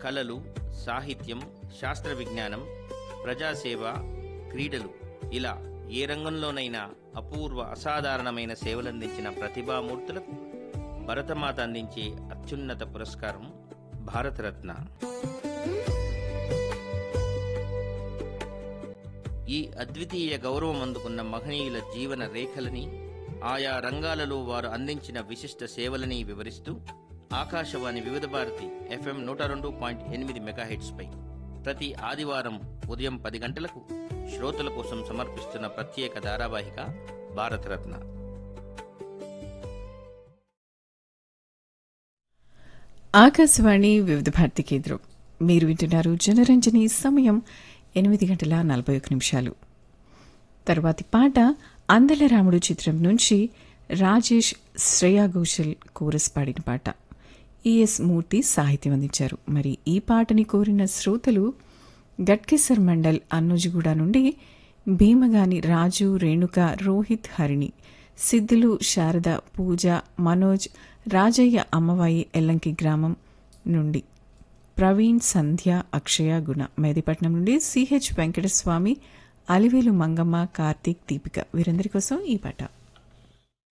కళలు సాహిత్యం శాస్త్ర విజ్ఞానం ప్రజాసేవ క్రీడలు ఇలా ఏ రంగంలోనైనా అపూర్వ అసాధారణమైన సేవలందించిన ప్రతిభామూర్తులకు భరతమాత అందించే అత్యున్నత పురస్కారం భారతరత్న ఈ అద్వితీయ గౌరవం అందుకున్న మహనీయుల జీవన రేఖలని ఆయా రంగాలలో వారు అందించిన విశిష్ట సేవలని వివరిస్తూ ఆకాశవాణి వివిధ భారతి ఎఫ్ఎం నూట రెండు పాయింట్ ఎనిమిది మెగాహెట్స్పై ప్రతి ఆదివారం ఉదయం పది గంటలకు శ్రోతల కోసం సమర్పిస్తున్న ప్రత్యేక ధారావాహిక భారతరత్న ఆకాశవాణి వివిధ భారతి కేంద్రం మీరు వింటున్నారు జనరంజని సమయం ఎనిమిది గంటల నలభై ఒక నిమిషాలు తరువాతి పాట అందల రాముడు చిత్రం నుంచి రాజేష్ శ్రేయా ఘోషల్ కోరస్ పాడిన పాట ఈఎస్ మూర్తి సాహిత్యం అందించారు మరి ఈ పాటని కోరిన శ్రోతలు గట్కేసర్ మండల్ అన్నోజిగూడ నుండి భీమగాని రాజు రేణుక రోహిత్ హరిణి సిద్ధులు శారద పూజ మనోజ్ రాజయ్య అమ్మవాయి ఎల్లంకి గ్రామం నుండి ప్రవీణ్ సంధ్య అక్షయ గుణ మేదిపట్నం నుండి సిహెచ్ వెంకటస్వామి అలివేలు మంగమ్మ కార్తీక్ దీపిక వీరందరి కోసం ఈ పాట